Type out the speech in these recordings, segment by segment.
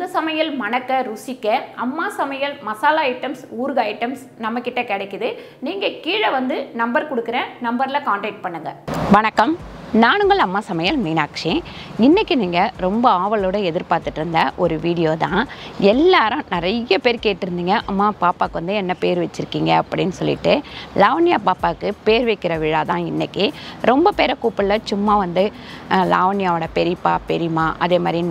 சமையல் மணக்க ருசிக்க அம்மா சமையல் மசாலா ஐட்டம்ஸ் ஊறுகாய் ஐட்டம்ஸ் நம்மக்கிட்ட கிடைக்குது நீங்கள் கீழே வந்து நம்பர் கொடுக்குறேன் நம்பரில் காண்டாக்ட் பண்ணுங்கள் வணக்கம் நானுங்கள் அம்மா சமையல் மீனாட்சி இன்றைக்கி நீங்கள் ரொம்ப ஆவலோட எதிர்பார்த்துட்டு இருந்த ஒரு வீடியோ தான் எல்லாரும் நிறைய பேர் கேட்டிருந்தீங்க அம்மா பாப்பாவுக்கு வந்து என்ன பேர் வச்சுருக்கீங்க அப்படின்னு சொல்லிட்டு லாவண்யா பாப்பாவுக்கு பேர் வைக்கிற விழா தான் இன்றைக்கி ரொம்ப பேரை கூப்பிடல சும்மா வந்து அஹ், லாவண்யாவோட பெரியப்பா பெரியம்மா அதே மாதிரி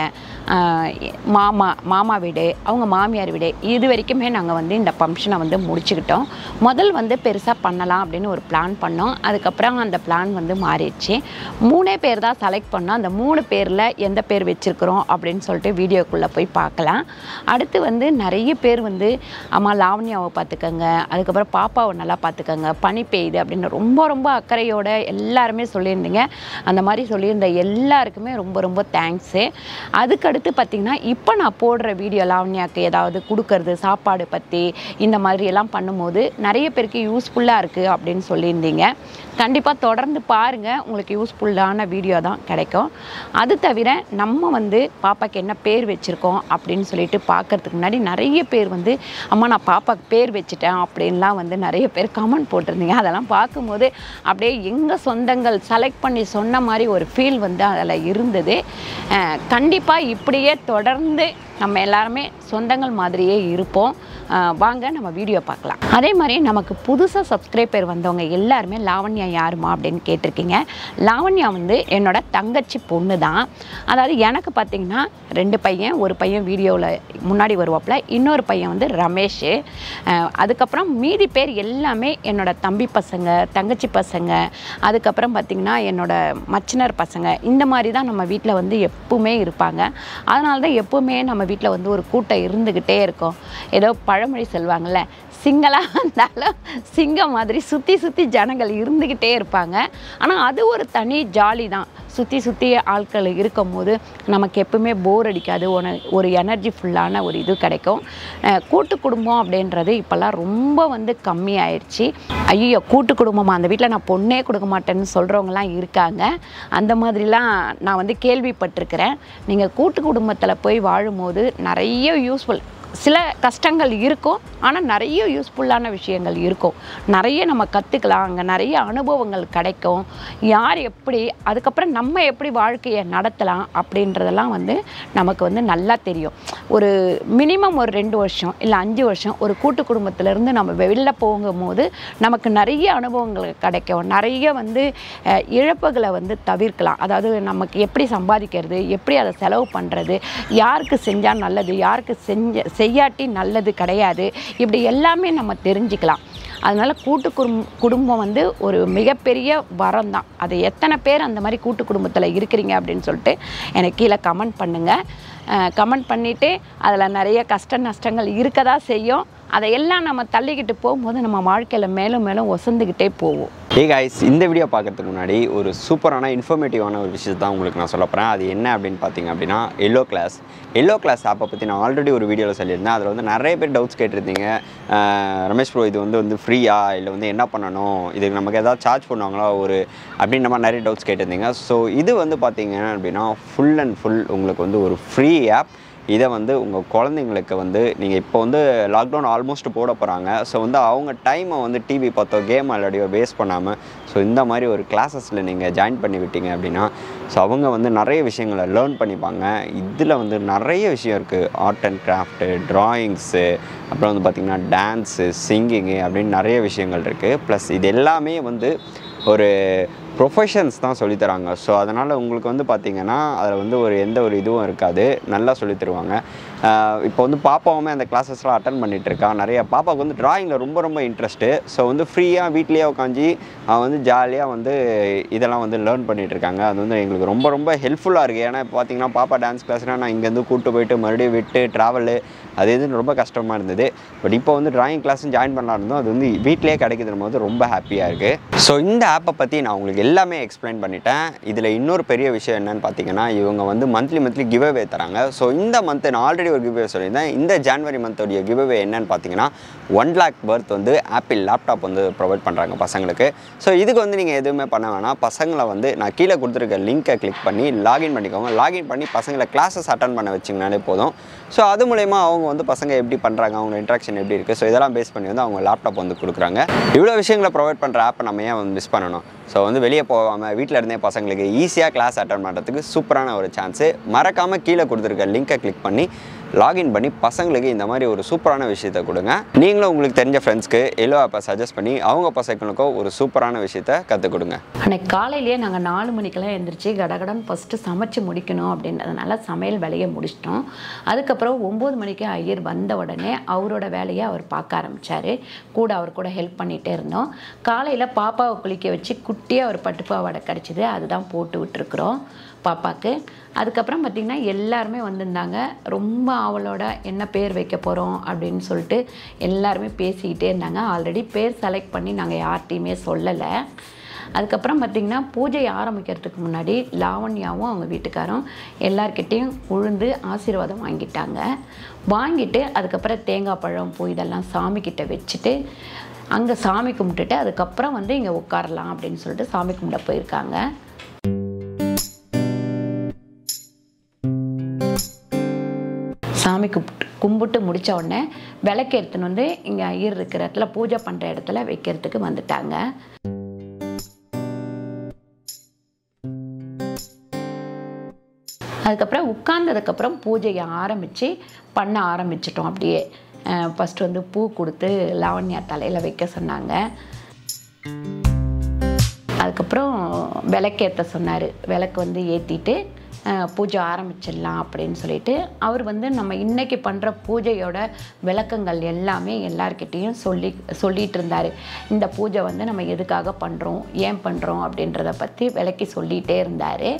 நாங்கள் மாமா மாமா வீடு அவங்க மாமியார் வீடு இது வரைக்குமே நாங்கள் வந்து இந்த ஃபங்க்ஷனை வந்து முடிச்சுக்கிட்டோம் முதல் வந்து பெருசாக பண்ணலாம் அப்படின்னு ஒரு பிளான் பண்ணோம் அதுக்கப்புறம் அந்த பிளான் வந்து மாறிடுச்சு மூணே பேர் தான் செலக்ட் பண்ணோம் அந்த மூணு பேரில் எந்த பேர் வச்சுருக்குறோம் அப்படின்னு சொல்லிட்டு வீடியோக்குள்ளே போய் பார்க்கலாம் அடுத்து வந்து நிறைய பேர் வந்து அம்மா லாவண்யாவை பார்த்துக்கங்க அதுக்கப்புறம் பாப்பாவை நல்லா பார்த்துக்கங்க பனி பெய்யுது அப்படின்னு ரொம்ப ரொம்ப அக்கறையோட எல்லாருமே சொல்லியிருந்தீங்க அந்த மாதிரி சொல்லியிருந்த எல்லாருக்குமே ரொம்ப ரொம்ப தேங்க்ஸு அதுக்கடுத்து பார்த்திங்கன்னா இப்போ நான் போடுற வீடியோ லாவண்யாவுக்கு ஏதாவது கொடுக்கறது சாப்பாடு பற்றி இந்த மாதிரி எல்லாம் பண்ணும்போது நிறைய பேருக்கு யூஸ்ஃபுல்லாக இருக்குது அப்படின்னு சொல்லியிருந்தீங்க கண்டிப்பாக தொடர்ந்து பாருங்கள் உங்களுக்கு யூஸ்ஃபுல்லான வீடியோ தான் கிடைக்கும் அது தவிர நம்ம வந்து பாப்பாக்கு என்ன பேர் வச்சுருக்கோம் அப்படின்னு சொல்லிட்டு பார்க்கறதுக்கு முன்னாடி நிறைய பேர் வந்து அம்மா நான் பாப்பாக்கு பேர் வச்சுட்டேன் அப்படின்லாம் வந்து நிறைய பேர் கமெண்ட் போட்டிருந்தீங்க அதெல்லாம் பார்க்கும்போது அப்படியே எங்கள் சொந்தங்கள் செலக்ட் பண்ணி சொன்ன மாதிரி ஒரு ஃபீல் வந்து அதில் இருந்தது கண்டிப்பாக இப்படியே தொடர்ந்து நம்ம எல்லாருமே சொந்தங்கள் மாதிரியே இருப்போம் அஹ் வாங்க நம்ம வீடியோ பார்க்கலாம் அதே மாதிரி நமக்கு புதுசாக சப்ஸ்கிரைபர் வந்தவங்க எல்லாருமே லாவண்யா யாருமா அப்படின்னு கேட்டிருக்கீங்க லாவண்யா வந்து என்னோட தங்கச்சி பொண்ணு தான் அதாவது எனக்கு பார்த்திங்கன்னா ரெண்டு பையன் ஒரு பையன் வீடியோவில் முன்னாடி வருவாப்புல இன்னொரு பையன் வந்து ரமேஷ் அஹ் அதுக்கப்புறம் மீதி பேர் எல்லாமே என்னோட தம்பி பசங்க தங்கச்சி பசங்க அதுக்கப்புறம் பார்த்திங்கன்னா என்னோட மச்சினர் பசங்க இந்த மாதிரி தான் நம்ம வீட்டில் வந்து எப்பவுமே இருப்பாங்க அதனால தான் எப்பவுமே நம்ம வீட்டில் வந்து ஒரு கூட்டம் இருந்துக்கிட்டே இருக்கும் ஏதோ பழமொழி சொல்லுவாங்கள்ல சிங்களாக இருந்தாலும் சிங்கம் மாதிரி சுற்றி சுற்றி ஜனங்கள் இருந்துக்கிட்டே இருப்பாங்க ஆனால் அது ஒரு தனி ஜாலி தான் சுற்றி சுற்றி ஆட்கள் இருக்கும் போது நமக்கு எப்பவுமே போர் அடிக்காது ஒரு ஒரு எனர்ஜி ஃபுல்லான ஒரு இது கிடைக்கும் அஹ் கூட்டு குடும்பம் அப்படின்றது இப்போல்லாம் ரொம்ப வந்து கம்மி ஆயிடுச்சு ஐயோ கூட்டு குடும்பமா அந்த வீட்டில் நான் பொண்ணே கொடுக்க மாட்டேன்னு சொல்கிறவங்களாம் இருக்காங்க அந்த மாதிரிலாம் நான் வந்து கேள்விப்பட்டிருக்கிறேன் நீங்கள் கூட்டு குடும்பத்தில் போய் வாழும்போது நிறைய யூஸ்ஃபுல் சில கஷ்டங்கள் இருக்கும் ஆனால் நிறைய யூஸ்ஃபுல்லான விஷயங்கள் இருக்கும் நிறைய நம்ம கற்றுக்கலாம் அங்கே நிறைய அனுபவங்கள் கிடைக்கும் யார் எப்படி அதுக்கப்புறம் நம்ம எப்படி வாழ்க்கையை நடத்தலாம் அப்படின்றதெல்லாம் வந்து நமக்கு வந்து நல்லா தெரியும் ஒரு மினிமம் ஒரு ரெண்டு வருஷம் இல்லை அஞ்சு வருஷம் ஒரு கூட்டு குடும்பத்திலேருந்து நம்ம வெளில போகும்போது நமக்கு நிறைய அனுபவங்கள் கிடைக்கும் நிறைய வந்து அஹ், இழப்புகளை வந்து தவிர்க்கலாம் அதாவது நமக்கு எப்படி சம்பாதிக்கிறது எப்படி அதை செலவு பண்ணுறது யாருக்கு செஞ்சால் நல்லது யாருக்கு செஞ்ச செய்யாட்டி நல்லது கிடையாது இப்படி எல்லாமே நம்ம தெரிஞ்சுக்கலாம் அதனால் கூட்டு குடும் குடும்பம் வந்து ஒரு மிகப்பெரிய வரம் தான் அது எத்தனை பேர் அந்த மாதிரி கூட்டு குடும்பத்தில் இருக்கிறீங்க அப்படின்னு சொல்லிட்டு எனக்கு கீழே கமெண்ட் பண்ணுங்கள் கமெண்ட் பண்ணிவிட்டு அதில் நிறைய கஷ்ட நஷ்டங்கள் இருக்க தான் செய்யும் அதையெல்லாம் நம்ம தள்ளிக்கிட்டு போகும்போது நம்ம வாழ்க்கையில் மேலும் மேலும் ஒசந்துக்கிட்டே போவோம் ஏ guys இந்த வீடியோ பார்க்கறதுக்கு முன்னாடி ஒரு சூப்பரான இன்ஃபர்மேட்டிவான ஒரு விஷயத்தை தான் உங்களுக்கு நான் சொல்ல போகிறேன் அது என்ன அப்படின்னு பார்த்தீங்க அப்படின்னா எல்லோ கிளாஸ் எல்லோ கிளாஸ் ஆப்பை பற்றி நான் ஆல்ரெடி ஒரு வீடியோவில் சொல்லியிருந்தேன் அதில் வந்து நிறைய பேர் டவுட்ஸ் கேட்டிருந்தீங்க அஹ் ரமேஷ் ப்ரோ இது வந்து வந்து ஃப்ரீயா இல்லை வந்து என்ன பண்ணணும் இதுக்கு நமக்கு ஏதாவது சார்ஜ் பண்ணுவாங்களா ஒரு அப்படின்ற மாதிரி நிறைய டவுட்ஸ் கேட்டிருந்தீங்க ஸோ இது வந்து பார்த்தீங்க அப்படின்னா ஃபுல் அண்ட் ஃபுல் உங்களுக்கு வந்து ஒரு ஃப்ரீ ஆப் இதை வந்து உங்கள் குழந்தைங்களுக்கு வந்து நீங்கள் இப்போ வந்து லாக்டவுன் ஆல்மோஸ்ட் போட போகிறாங்க ஸோ வந்து அவங்க டைமை வந்து டிவி பார்த்தோ கேம் விளையாடியோ வேஸ்ட் பண்ணாமல் ஸோ இந்த மாதிரி ஒரு கிளாஸஸில் நீங்கள் ஜாயின் பண்ணி விட்டீங்க அப்படின்னா ஸோ அவங்க வந்து நிறைய விஷயங்களை லேர்ன் பண்ணிப்பாங்க இதில் வந்து நிறைய விஷயம் இருக்குது ஆர்ட் அண்ட் கிராஃப்ட்டு ட்ராயிங்ஸு அப்புறம் வந்து பார்த்திங்கன்னா டான்ஸு சிங்கிங்கு அப்படின்னு நிறைய விஷயங்கள் இருக்குது ப்ளஸ் இது எல்லாமே வந்து ஒரு ப்ரொஃபஷன்ஸ் தான் சொல்லித் தராங்க ஸோ அதனால் உங்களுக்கு வந்து பார்த்திங்கன்னா அதில் வந்து ஒரு எந்த ஒரு இதுவும் இருக்காது நல்லா சொல்லித் தருவாங்க ஆஹ் இப்போ வந்து பாப்பாவுமே அந்த கிளாஸஸ்லாம் அட்டன் பண்ணிட்டு இருக்கா நிறைய பாப்பாவுக்கு வந்து டிராயிங்கில் ரொம்ப ரொம்ப இன்ட்ரெஸ்ட்டு ஸோ வந்து ஃப்ரீயாக வீட்லேயே உட்காந்து அவன் வந்து ஜாலியாக வந்து இதெல்லாம் வந்து லேர்ன் பண்ணிட்டு இருக்காங்க அது வந்து எங்களுக்கு ரொம்ப ரொம்ப ஹெல்ப்ஃபுல்லாக இருக்குது ஏன்னா இப்போ பார்த்தீங்கன்னா பாப்பா டான்ஸ் கிளாஸ்னால் நான் இங்கேருந்து கூப்பிட்டு போயிட்டு மறுபடியும் விட்டு ட்ராவலு அது இது ரொம்ப கஷ்டமாக இருந்தது பட் இப்போ வந்து டிராயிங் கிளாஸும் ஜாயின் பண்ணலாம் இருந்தோம் அது வந்து வீட்டிலேயே கிடைக்குதுன்னு போது ரொம்ப ஹாப்பியாக இருக்குது ஸோ இந்த ஆப்பை பற்றி நான் உங்களுக்கு எல்லாமே எக்ஸ்பிளைன் பண்ணிட்டேன் இதில் இன்னொரு பெரிய விஷயம் என்னன்னு பார்த்தீங்கன்னா இவங்க வந்து மந்த்லி மந்த்லி கிவ்அவே தராங்க ஸோ இந்த மந்த் நான் ஆல்ரெடி ஒரு கிவ்அவே சொல்லியிருந்தேன் இந்த ஜான்வரி மந்தோடைய கிவ்அவே என்னன்னு பார்த்தீங்கன்னா ஒன் லேக் பர்த் வந்து ஆப்பிள் லேப்டாப் வந்து ப்ரொவைட் பண்ணுறாங்க பசங்களுக்கு ஸோ இதுக்கு வந்து நீங்கள் எதுவுமே பண்ண வேணாம் பசங்களை வந்து நான் கீழே கொடுத்துருக்க லிங்க்கை கிளிக் பண்ணி லாகின் பண்ணிக்கோங்க லாகின் பண்ணி பசங்களை கிளாஸஸ் அட்டன் பண்ண வச்சிங்கனாலே போதும் ஸோ அது மூலயமா அவங்க வந்து பசங்க எப்படி பண்ணுறாங்க அவங்க இன்ட்ராக்ஷன் எப்படி இருக்குது ஸோ இதெல்லாம் பேஸ் பண்ணி வந்து அவங்க லேப்டாப் வந்து கொடுக்குறாங்க இவ்வளோ விஷயங்களை ப்ரொவைட் பண்ணுற ஆப்பை நம்ம ஏன் வந்து மிஸ் பண்ணணும் ஸோ வந்து வெளியே போகாமல் வீட்டில் இருந்தே பசங்களுக்கு ஈஸியாக கிளாஸ் அட்டன் பண்ணுறதுக்கு சூப்பரான ஒரு சான்ஸு மறக்காமல் கீழே கொடுத்துருக்க லிங்கை கிளிக் பண்ணி லாகின் பண்ணி பசங்களுக்கு இந்த மாதிரி ஒரு சூப்பரான விஷயத்தை கொடுங்க நீங்களும் உங்களுக்கு தெரிஞ்ச ஃப்ரெண்ட்ஸ்க்கு எல்லோ ஆப்பை சஜஸ்ட் பண்ணி அவங்க பசங்களுக்கும் ஒரு சூப்பரான விஷயத்த கற்றுக் கொடுங்க அன்னைக்கு காலையிலேயே நாங்கள் நாலு மணிக்கெல்லாம் எழுந்திரிச்சு கடகடன் ஃபஸ்ட்டு சமைச்சு முடிக்கணும் அப்படின்றதுனால சமையல் வேலையை முடிச்சிட்டோம் அதுக்கப்புறம் ஒம்பது மணிக்கு ஐயர் வந்த உடனே அவரோட வேலையை அவர் பார்க்க ஆரம்பித்தார் கூட அவர் கூட ஹெல்ப் பண்ணிகிட்டே இருந்தோம் காலையில் பாப்பாவை குளிக்க வச்சு குட்டியாக ஒரு பட்டுப்பாவாடை கிடச்சிது அதுதான் போட்டு விட்டுருக்குறோம் பாப்பாவுக்கு அதுக்கப்புறம் பார்த்திங்கன்னா எல்லாருமே வந்திருந்தாங்க ரொம்ப அவளோட என்ன பேர் வைக்க போகிறோம் அப்படின்னு சொல்லிட்டு எல்லாருமே பேசிக்கிட்டே இருந்தாங்க ஆல்ரெடி பேர் செலக்ட் பண்ணி நாங்கள் யார்கிட்டையுமே சொல்லலை அதுக்கப்புறம் பார்த்திங்கன்னா பூஜை ஆரம்பிக்கிறதுக்கு முன்னாடி லாவண்யாவும் அவங்க வீட்டுக்காரும் எல்லார்கிட்டேயும் உழுந்து ஆசீர்வாதம் வாங்கிட்டாங்க வாங்கிட்டு அதுக்கப்புறம் தேங்காய் பழம் பூ இதெல்லாம் சாமிக்கிட்ட வச்சுட்டு அங்கே சாமி கும்பிட்டுட்டு அதுக்கப்புறம் வந்து இங்கே உட்காரலாம் அப்படின்னு சொல்லிட்டு சாமி கும்பிட போயிருக்காங்க சாமி கும்பிட்டு கும்பிட்டு முடித்த உடனே விளக்கு எடுத்துன்னு வந்து இங்கே ஐயர் இருக்கிற இடத்துல பூஜை பண்ணுற இடத்துல வைக்கிறதுக்கு வந்துட்டாங்க அதுக்கப்புறம் உட்கார்ந்ததுக்கப்புறம் பூஜையை ஆரம்பித்து பண்ண ஆரம்பிச்சிட்டோம் அப்படியே ஃபஸ்ட்டு வந்து பூ கொடுத்து லாவண்யா தலையில் வைக்க சொன்னாங்க அதுக்கப்புறம் விளக்கேற்ற சொன்னார் விளக்கு வந்து ஏற்றிட்டு பூஜை ஆரம்பிச்சிடலாம் அப்படின்னு சொல்லிட்டு அவர் வந்து நம்ம இன்னைக்கு பண்ணுற பூஜையோட விளக்கங்கள் எல்லாமே எல்லார்கிட்டேயும் சொல்லி சொல்லிட்டு இருந்தார் இந்த பூஜை வந்து நம்ம எதுக்காக பண்ணுறோம் ஏன் பண்ணுறோம் அப்படின்றத பற்றி விளக்கி சொல்லிகிட்டே இருந்தார்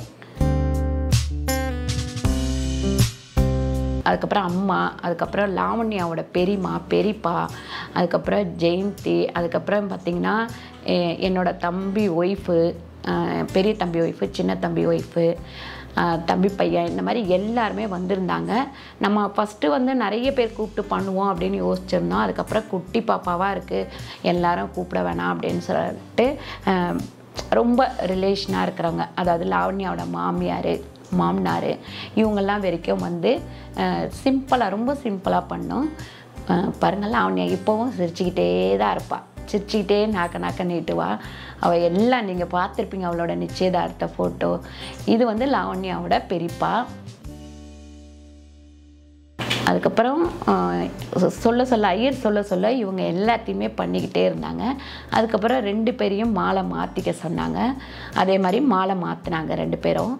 அதுக்கப்புறம் அம்மா அதுக்கப்புறம் லாவண்யாவோட பெரியம்மா பெரியப்பா அதுக்கப்புறம் ஜெயந்தி அதுக்கப்புறம் பார்த்திங்கன்னா எ- என்னோட தம்பி ஒய்ஃபு பெரிய தம்பி ஒய்ஃபு சின்ன தம்பி ஒய்ஃபு தம்பி பையன் இந்த மாதிரி எல்லாருமே வந்திருந்தாங்க நம்ம ஃபஸ்ட்டு வந்து நிறைய பேர் கூப்பிட்டு பண்ணுவோம் அப்படின்னு யோசிச்சிருந்தோம் அதுக்கப்புறம் குட்டி பாப்பாவாக இருக்குது எல்லாரும் கூப்பிட வேணாம் அப்படின்னு சொல்லிட்டு அஹ், ரொம்ப ரிலேஷனாக இருக்கிறவங்க அதாவது லாவண்யாவோட மாமியார் மாமனார் இவங்கெல்லாம் வரைக்கும் வந்து சிம்பிளாக ரொம்ப சிம்பிளாக பண்ணோம் அஹ் பாருங்க லாவண்யா இப்போவும் சிரிச்சுக்கிட்டே தான் இருப்பாள் சிரிச்சுக்கிட்டே நாக்க நாக்க நீட்டுவா அவள் எல்லாம் நீங்கள் பார்த்துருப்பீங்க அவளோட நிச்சயதார்த்த ஃபோட்டோ இது வந்து லாவண்யாவோட பெரியப்பா அதுக்கப்புறம் ஆஹ், சொ- சொல்ல சொல்ல ஐயர் சொல்ல சொல்ல இவங்க எல்லாத்தையுமே பண்ணிக்கிட்டே இருந்தாங்க அதுக்கப்புறம் ரெண்டு பேரையும் மாலை மாற்றிக்க சொன்னாங்க அதே மாதிரி மாலை மாற்றினாங்க ரெண்டு பேரும்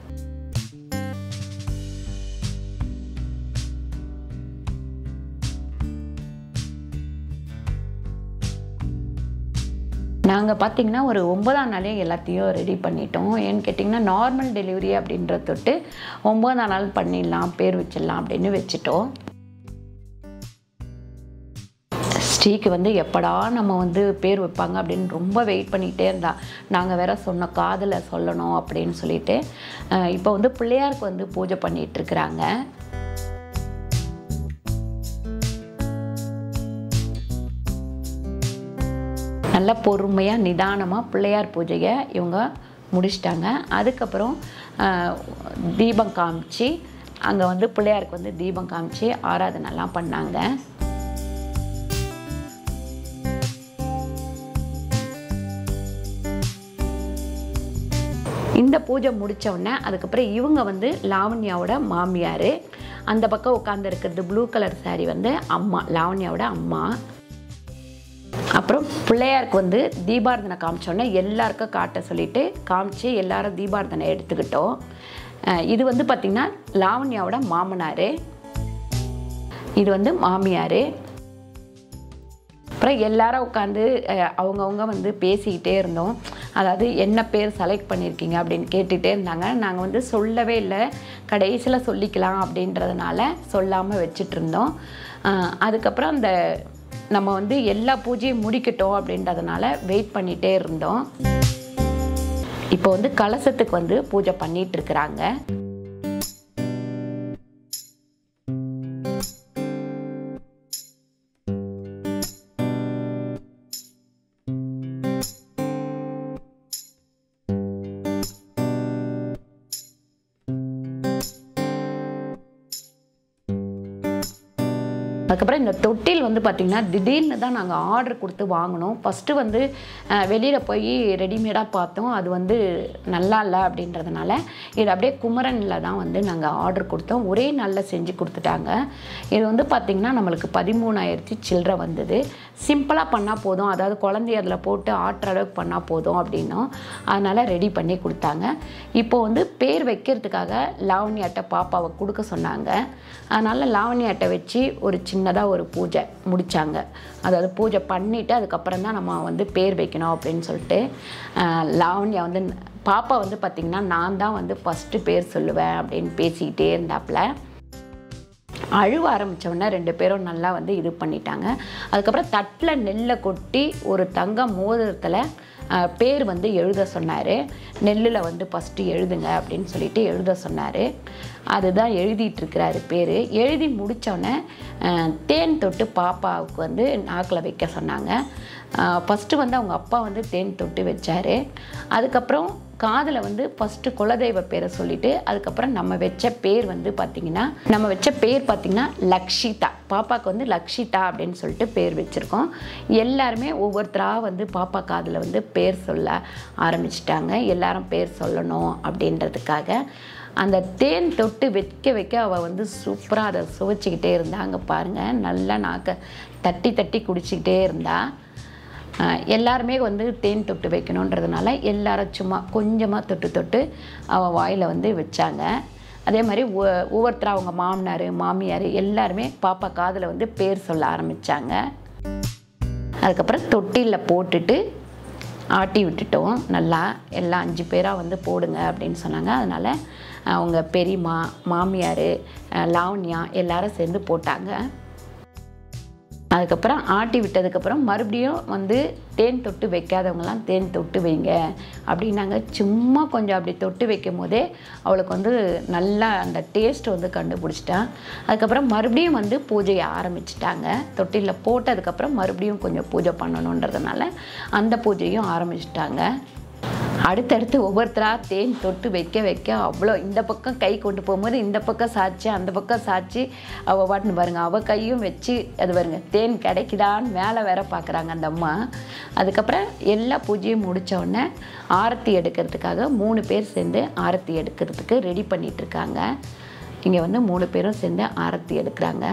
நாங்கள் பார்த்தீங்கன்னா ஒரு ஒன்பதாம் நாளே எல்லாத்தையும் ரெடி பண்ணிட்டோம் ஏன்னு கேட்டிங்கன்னா நார்மல் டெலிவரி அப்படின்ற தொட்டு ஒன்பதாம் நாள் பண்ணிடலாம் பேர் வச்சிடலாம் அப்படின்னு வச்சுட்டோம் ஸ்ரீக்கு வந்து எப்படா நம்ம வந்து பேர் வைப்பாங்க அப்படின்னு ரொம்ப வெயிட் பண்ணிகிட்டே இருந்தா நாங்கள் வேற சொன்ன காதில் சொல்லணும் அப்படின்னு சொல்லிட்டு அஹ் இப்போ வந்து பிள்ளையாருக்கு வந்து பூஜை பண்ணிட்டு இருக்கிறாங்க நல்ல பொறுமையாக நிதானமாக பிள்ளையார் பூஜையை இவங்க முடிச்சிட்டாங்க அதுக்கப்புறம் ஆஹ், தீபம் காமிச்சு அங்கே வந்து பிள்ளையாருக்கு வந்து தீபம் காமிச்சு ஆராதனைலாம் பண்ணாங்க இந்த பூஜை முடிச்ச உடனே அதுக்கப்புறம் இவங்க வந்து லாவண்யாவோட மாமியார் அந்த பக்கம் உட்காந்துருக்கிறது ப்ளூ கலர் saree வந்து அம்மா லாவண்யாவோட அம்மா அப்புறம் பிள்ளையாருக்கு வந்து தீபாரதனை காமிச்சோன்னே எல்லாருக்கும் காட்ட சொல்லிட்டு காமிச்சு எல்லாரும் தீபாரதனை எடுத்துக்கிட்டோம் அஹ் இது வந்து பார்த்திங்கன்னா லாவண்யாவோட மாமனார் இது வந்து மாமியார் அப்புறம் எல்லாரும் உட்காந்து அவங்கவுங்க வந்து பேசிக்கிட்டே இருந்தோம் அதாவது என்ன பேர் செலக்ட் பண்ணியிருக்கீங்க அப்படின்னு கேட்டுகிட்டே இருந்தாங்க நாங்கள் வந்து சொல்லவே இல்லை கடைசியில் சொல்லிக்கலாம் அப்படின்றதுனால சொல்லாமல் வச்சுட்டு இருந்தோம் அஹ் அதுக்கப்புறம் அந்த நம்ம வந்து எல்லா பூஜையும் முடிக்கட்டும் அப்படின்றதுனால வெயிட் பண்ணிகிட்டே இருந்தோம் இப்போ வந்து கலசத்துக்கு வந்து பூஜை பண்ணிட்டு இருக்கிறாங்க அதுக்கப்புறம் இந்த தொட்டில் வந்து பார்த்திங்கன்னா திடீர்னு தான் நாங்கள் ஆர்டர் கொடுத்து வாங்கினோம் ஃபஸ்ட்டு வந்து வெளியில் போய் ரெடிமேடாக பார்த்தோம் அது வந்து நல்லா இல்லை அப்படின்றதுனால இது அப்படியே குமரனில் தான் வந்து நாங்கள் ஆர்டர் கொடுத்தோம் ஒரே நாளில் செஞ்சு கொடுத்துட்டாங்க இது வந்து பார்த்திங்கன்னா நம்மளுக்கு பதிமூணாயிரத்தி சில்லற வந்தது சிம்பிளாக பண்ணால் போதும் அதாவது குழந்தைய அதில் போட்டு ஆட்டுற அளவுக்கு பண்ணால் போதும் அப்படின்னோம் அதனால் ரெடி பண்ணி கொடுத்தாங்க இப்போ வந்து பேர் வைக்கிறதுக்காக லாவண்யாட்ட பாப்பாவை கொடுக்க சொன்னாங்க அதனால் லாவண்யாட்ட வச்சு ஒரு சின்னதாக ஒரு பூஜை முடித்தாங்க அதாவது பூஜை பண்ணிவிட்டு அதுக்கப்புறம் தான் நம்ம வந்து பேர் வைக்கணும் அப்படின்னு சொல்லிட்டு ஆஹ், லாவண்யா வந்து பாப்பா வந்து பார்த்திங்கன்னா நான் தான் வந்து ஃபஸ்ட்டு பேர் சொல்லுவேன் அப்படின்னு பேசிக்கிட்டே இருந்தாப்புல அழுவ ஆரம்பிச்ச உடனே ரெண்டு பேரும் நல்லா வந்து இது பண்ணிட்டாங்க அதுக்கப்புறம் தட்டில் நெல்லை கொட்டி ஒரு தங்க மோதிரத்தில் அஹ், பேர் வந்து எழுத சொன்னார் நெல்லில் வந்து ஃபஸ்ட்டு எழுதுங்க அப்படின்னு சொல்லிட்டு எழுத சொன்னார் அதுதான் எழுதிட்டு இருக்கிறாரு பேர் எழுதி முடித்தோடனே தேன் தொட்டு பாப்பாவுக்கு வந்து நாக்கில் வைக்க சொன்னாங்க ஃபஸ்ட்டு வந்து அவங்க அப்பா வந்து தேன் தொட்டு வச்சார் அதுக்கப்புறம் காதில் வந்து ஃபஸ்ட்டு குலதெய்வ பேரை சொல்லிட்டு அதுக்கப்புறம் நம்ம வச்ச பேர் வந்து பார்த்திங்கன்னா நம்ம வச்ச பேர் பார்த்திங்கன்னா லக்ஷிதா பாப்பாவுக்கு வந்து லக்ஷிதா அப்படின்னு சொல்லிட்டு பேர் வச்சுருக்கோம் எல்லாருமே ஒவ்வொருத்தராக வந்து பாப்பா காதில் வந்து பேர் சொல்ல ஆரம்பிச்சிட்டாங்க எல்லாரும் பேர் சொல்லணும் அப்படின்றதுக்காக அந்த தேன் தொட்டு வைக்க வைக்க அவள் வந்து சூப்பராக அதை சுவைச்சிக்கிட்டே இருந்தா அங்கே பாருங்கள் நல்லா நாக்க தட்டி தட்டி குடிச்சிக்கிட்டே இருந்தா ஆஹ் எல்லாருமே வந்து தேன் தொட்டு வைக்கணுன்றதுனால எல்லாரும் சும்மா கொஞ்சமாக தொட்டு தொட்டு அவள் வாயில் வந்து வச்சாங்க அதே மாதிரி ஒ- ஒவ்வொருத்தரா அவங்க மாமனார் மாமியார் எல்லாருமே பாப்பா காதில் வந்து பேர் சொல்ல ஆரம்பித்தாங்க அதுக்கப்புறம் தொட்டிலில் போட்டுட்டு ஆட்டி விட்டுட்டோம் நல்லா எல்லாம் அஞ்சு பேராக வந்து போடுங்க அப்படின்னு சொன்னாங்க அதனால் அவங்க பெரியம்மா மாமியார் அஹ் லாவண்யா எல்லாரும் சேர்ந்து போட்டாங்க அதுக்கப்புறம் ஆட்டி விட்டதுக்கப்புறம் மறுபடியும் வந்து தேன் தொட்டு வைக்காதவங்கலாம் தேன் தொட்டு வைங்க அப்படின்னாங்க சும்மா கொஞ்சம் அப்படி தொட்டு வைக்கும் போதே அவளுக்கு வந்து நல்லா அந்த டேஸ்ட் வந்து கண்டுபிடிச்சிட்டா அதுக்கப்புறம் மறுபடியும் வந்து பூஜையை ஆரம்பிச்சிட்டாங்க தொட்டிலில் போட்டதுக்கப்புறம் மறுபடியும் கொஞ்சம் பூஜை பண்ணணுன்றதுனால அந்த பூஜையும் ஆரம்பிச்சிட்டாங்க அடுத்தடுத்து ஒவ்வொருத்தராக தேன் தொட்டு வைக்க வைக்க அவ்வளோ இந்த பக்கம் கை கொண்டு போகும்போது இந்த பக்கம் சாய்ச்சி அந்த பக்கம் சாய்ச்சி அவள் வாட்டுன்னு பாருங்க அவள் கையும் வச்சு அது பாருங்க தேன் கிடைக்குதான்னு மேலே வேற பார்க்குறாங்க அந்த அம்மா அதுக்கப்புறம் எல்லா பூஜையும் முடிச்ச உடனே ஆரத்தி எடுக்கிறதுக்காக மூணு பேர் சேர்ந்து ஆரத்தி எடுக்கிறதுக்கு ரெடி பண்ணிட்டு இருக்காங்க இங்கே வந்து மூணு பேரும் சேர்ந்து ஆரத்தி எடுக்கிறாங்க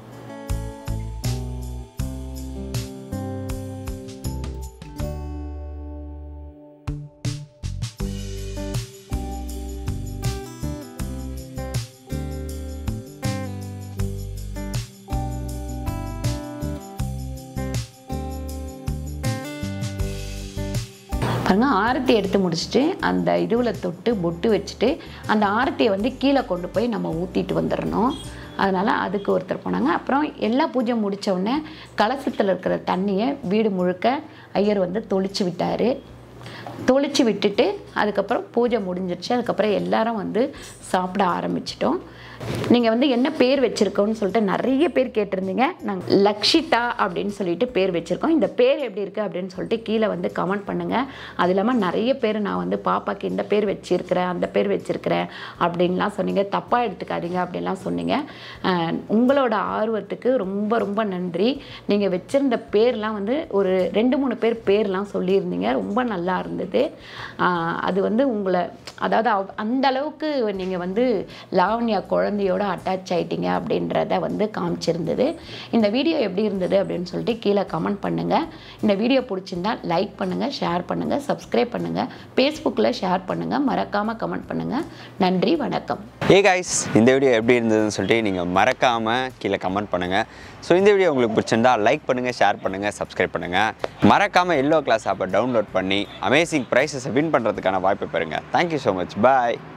பாருங்க ஆரத்தி எடுத்து முடிச்சுட்டு அந்த இதுவில் தொட்டு பொட்டு வச்சுட்டு அந்த ஆரத்தியை வந்து கீழே கொண்டு போய் நம்ம ஊற்றிட்டு வந்துடணும் அதனால் அதுக்கு ஒருத்தர் போனாங்க அப்புறம் எல்லா பூஜை முடிச்ச உடனே கலசத்தில் இருக்கிற தண்ணியை வீடு முழுக்க ஐயர் வந்து தொளிச்சு விட்டார் தொளிச்சு விட்டுட்டு அதுக்கப்புறம் பூஜை முடிஞ்சிருச்சு அதுக்கப்புறம் எல்லாரும் வந்து சாப்பிட ஆரம்பிச்சிட்டோம் நீங்கள் வந்து என்ன பேர் வச்சுருக்கோன்னு சொல்லிட்டு நிறைய பேர் கேட்டிருந்தீங்க நாங்கள் லக்ஷிதா அப்படின்னு சொல்லிட்டு பேர் வச்சுருக்கோம் இந்த பேர் எப்படி இருக்குது அப்படின்னு சொல்லிட்டு கீழே வந்து கமெண்ட் பண்ணுங்கள் அது இல்லாமல் நிறைய பேர் நான் வந்து பாப்பாக்கு இந்த பேர் வச்சிருக்கிறேன் அந்த பேர் வச்சிருக்கிறேன் அப்படின்லாம் சொன்னீங்க தப்பாக எடுத்துக்காதீங்க அப்படின்லாம் சொன்னீங்க அஹ் உங்களோட ஆர்வத்துக்கு ரொம்ப ரொம்ப நன்றி நீங்கள் வச்சிருந்த பேர்லாம் வந்து ஒரு ரெண்டு மூணு பேர் பேர்லாம் சொல்லியிருந்தீங்க ரொம்ப நல்லா இருந்தது ஆஹ் அது வந்து உங்களை அதாவது அவ்- அந்த அளவுக்கு நீங்கள் வந்து லாவண்யா குழந்தையோட அட்டாச் ஆயிட்டீங்க அப்படின்றத வந்து காமிச்சிருந்தது இந்த வீடியோ எப்படி இருந்தது அப்படின்னு சொல்லிட்டு கீழே கமெண்ட் பண்ணுங்கள் இந்த வீடியோ பிடிச்சிருந்தா லைக் பண்ணுங்கள் ஷேர் பண்ணுங்கள் சப்ஸ்கிரைப் பண்ணுங்கள் ஃபேஸ்புக்கில் ஷேர் பண்ணுங்கள் மறக்காமல் கமெண்ட் பண்ணுங்கள் நன்றி வணக்கம் ஏ கைஸ் இந்த வீடியோ எப்படி இருந்ததுன்னு சொல்லிட்டு நீங்கள் மறக்காமல் கீழே கமெண்ட் பண்ணுங்கள் ஸோ இந்த வீடியோ உங்களுக்கு பிடிச்சிருந்தா லைக் பண்ணுங்கள் ஷேர் பண்ணுங்கள் சப்ஸ்கிரைப் பண்ணுங்கள் மறக்காமல் எல்லோ கிளாஸ் ஆப்பை டவுன்லோட் பண்ணி அமேசிங் ப்ரைஸஸை வின் பண்ணுறதுக்கான வாய்ப்பு பெறுங்க தேங்க்யூ ஸோ மச் பாய்